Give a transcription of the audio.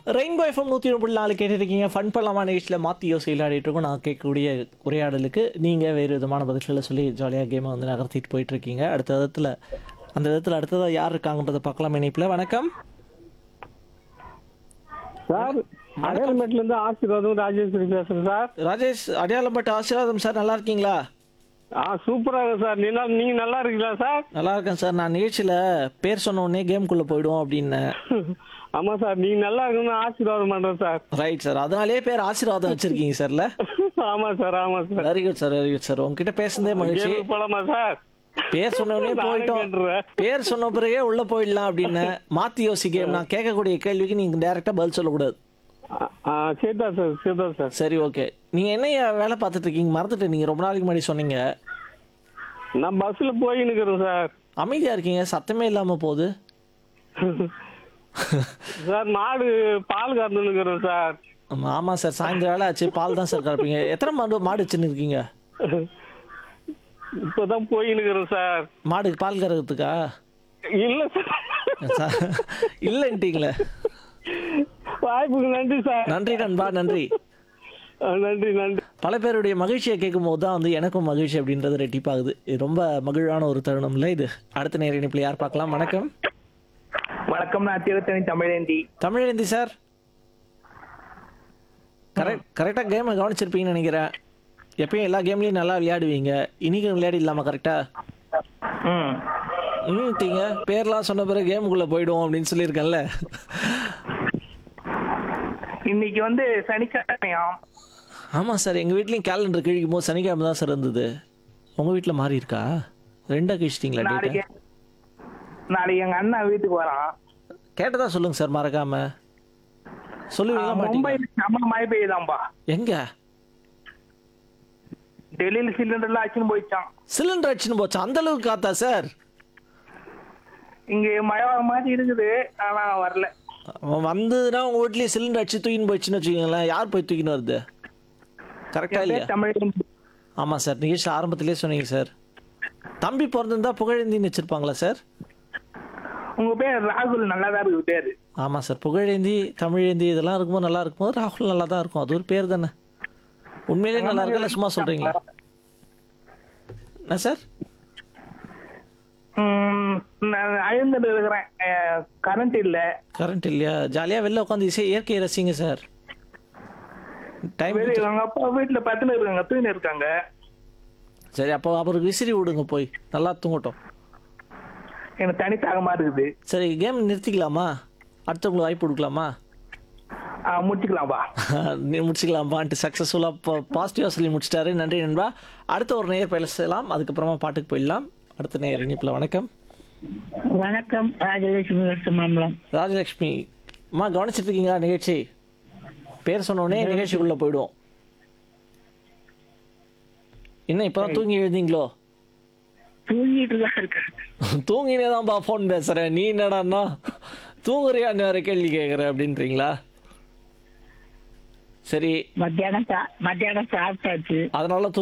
Rainbow FM நூற்றி ஒன்று நாலு கேட்டிருக்கீங்க ஃபன் பண்ணலாமா நிகழ்ச்சியில் மாற்றி யோசி விளையாடிட்டு இருக்கோம் நான் கேட்கக்கூடிய உரையாடலுக்கு நீங்கள் வேறு விதமான பதில்களை சொல்லி ஜாலியாக கேமை வந்து நகர்த்திட்டு போயிட்டு இருக்கீங்க அடுத்த விதத்தில் அந்த விதத்தில் அடுத்ததாக யார் இருக்காங்கன்றதை பார்க்கலாம் இணைப்பில் வணக்கம் சார் அடையாளமேட்ல இருந்து ஆசீர்வாதம் ராஜேஸ்வரி பேசுறேன் சார் ராஜேஷ் அடையாளம்பட்ட ஆசீர்வாதம் சார் நல்லா இருக்கீங்களா ஆ சூப்பரா இருக்கு சார் நீங்க நீங்க நல்லா இருக்கீங்களா சார் நல்லா இருக்கேன் சார் நான் நிகழ்ச்சியில் பேர் சொன்ன உடனே கேம்குள்ளே போயிடுவோம் அப்படின்னு ஆமா சார் நீங்க நல்லா இருக்கணும்னு ஆசீர்வாதம் பண்றேன் சார் ரைட் சார் அதனாலே பேர் ஆசீர்வாதம் வச்சிருக்கீங்க சார்ல ஆமா சார் ஆமா sir very good sir very good sir உங்ககிட்ட பேசுனதே மகிழ்ச்சி கேமுக்கு போலாமா சார் பேர் சொன்ன உடனே நானே போயிட்டோம் கேட்டுருவேன். பேர் சொன்ன பிறகே உள்ள போயிடலாம் அப்படின்னு மாத்தி யோசிக்க நான் கேட்கக்கூடிய கேள்விக்கு நீங்க டைரக்டா பதில் சொல்லக்கூடாது ஆ, ஆ சரிதான் சார் சரிதான் சார் சரி ஓகே நீங்க என்ன வேலை பார்த்துட்டு இருக்கீங்க மறந்துட்டு நீங்க ரொம்ப நாளைக்கு முன்னாடி சொன்னீங்க நான் பஸ்ல போய் நிக்கிறேன் சார் அமைதியா இருக்கீங்க சத்தமே இல்லாம போகுது சார் மாடு பால் கறந்து நிக்கிறேன் சார் ஆமா, ஆமா சார் சாயந்தரம் வேலை ஆச்சு பால் தான் சார் கறப்பீங்க எத்தனை மாடு மாடு வச்சுன்னு இருக்கீங்க இப்பதான் போய் நிக்கிறேன் சார் மாடு பால் கறக்கிறதுக்கா இல்ல சார் சார் இல்லைன்ட்டீங்களே வாய்ப்புக்கு நன்றி சார் நன்றி நண்பா நன்றி ஆ, நன்றி நன்றி பல பேருடைய மகிழ்ச்சியை கேட்கும் போது தான் வந்து எனக்கும் மகிழ்ச்சி அப்படின்றது ரெட்டிப்பாகுது இது ரொம்ப மகிழ்வான ஒரு தருணம் இல்லை இது அடுத்த நேர இணைப்பில் யார் பார்க்கலாம் வணக்கம் வணக்கம் நான் திருத்தணி தமிழேந்தி தமிழேந்தி சார் கரெக்ட் கரெக்டாக கேமை கவனிச்சிருப்பீங்கன்னு நினைக்கிறேன் எப்பயும் எல்லா கேம்லையும் நல்லா விளையாடுவீங்க இன்னைக்கு விளையாடிடலாமா கரெக்டா ம் ம் தீங்க பேர்லாம் சொன்ன பிறகு கேமுக்குள்ளே போயிடுவோம் அப்படின்னு சொல்லியிருக்கேன்ல இன்னைக்கு வந்து சனிக்கிழமையாம் ஆமாம் சார் எங்கள் வீட்லேயும் கேலண்டர் கிழிக்கும் போது சனிக்கிழமை தான் சார் இருந்தது உங்கள் வீட்டில் மாறி இருக்கா ரெண்டாக கிழிச்சிட்டிங்களா நாளைக்கு டேட்டா நாளைக்கு எங்க அண்ணா வீட்டுக்கு வரான் கேட்டதா சொல்லுங்க சார் மறக்காம சொல்லுவீங்களா மாட்டீங்களா மும்பையில் செம்ம மழை பெய்யுதாம்பா எங்க டெல்லியில சிலிண்டர்லாம் ஆச்சுன்னு போயிடுச்சான் சிலிண்டர் அடிச்சுன்னு போச்சு அந்த அளவுக்கு காத்தா சார் இங்க மழை வர மாதிரி இருக்குது ஆனா வரல அவன் வந்ததுன்னா உங்க வீட்லயே சிலிண்டர் அடிச்சு தூக்கின்னு போயிடுச்சுன்னு வச்சுக்கோங்களேன் யார் போய் தூக்கின்னு வருது கரெக்டா என் இல்லையா பேர் தமிழேந்தி ஆமா சார் நிகழ்ச்சி ஆரம்பத்திலே சொன்னீங்க சார் தம்பி பிறந்திருந்தா புகழேந்தின்னு வச்சிருப்பாங்களா சார் உங்க பேர் ராகுல் நல்லா தான் இருக்கு பேரு ஆமா சார் புகழேந்தி தமிழேந்தி இதெல்லாம் இருக்கும்போது நல்லா இருக்கும்போது ராகுல் நல்லா தான் இருக்கும் அது ஒரு பேர் தானே உண்மையிலேயே நல்லா இருக்குல்ல சும்மா சொல்றீங்களா என்ன சார் ம், நான் அழுந்துட்டு இருக்கிறேன் கரண்ட் இல்ல கரண்ட் இல்லையா ஜாலியா வெளில உட்காந்து இசை இயற்கையை ரசிங்க சார் டைம் வெளிய எங்க அப்பா வீட்டுல பத்துல இருக்காங்க தூங்கின்னு இருக்காங்க சரி அப்போ அவருக்கு விசிறி விடுங்க போய் நல்லா தூங்கட்டும் எனக்கு தனி தாகமா இருக்குது சரி கேம் நிறுத்திக்கலாமா அடுத்தவங்களுக்கு வாய்ப்பு கொடுக்கலாமா ஆ, முடிச்சுக்கலாம்பா நீ முடிச்சுக்கலாமான்ட்டு சக்ஸஸ்ஃபுல்லாக பாசிட்டிவாக சொல்லி முடிச்சிட்டாரு நன்றி நண்பா அடுத்த ஒரு நேர் பேசலாம் அதுக்கப்புறமா பாட்டுக்கு போயிடலாம் அடுத்த நேர் இனிப்பில் வணக்கம் வணக்கம் ராஜலட்சுமி வருஷமாமலம் ராஜலக்ஷ்மி அம்மா கவனிச்சிட்டு இருக்கீங்களா நிகழ்ச்சி பேர் சொன்ன உடனே நிகழ்ச்சிக்குள்ளே போயிடுவோம் என்ன இப்போ தான் தூங்கி எழுந்தீங்களோ தூங்கிட்டு தான் இருக்கேன் தூங்கினே தான்ப்பா ஃபோன் பேசுகிறேன் நீ என்னடான்னா தூங்குறியான்னு வேற கேள்வி கேட்குற அப்படின்றீங்களா சரி மத்தியானம் சா- மத்தியானம் சாப்பிட்டாச்சு அதனால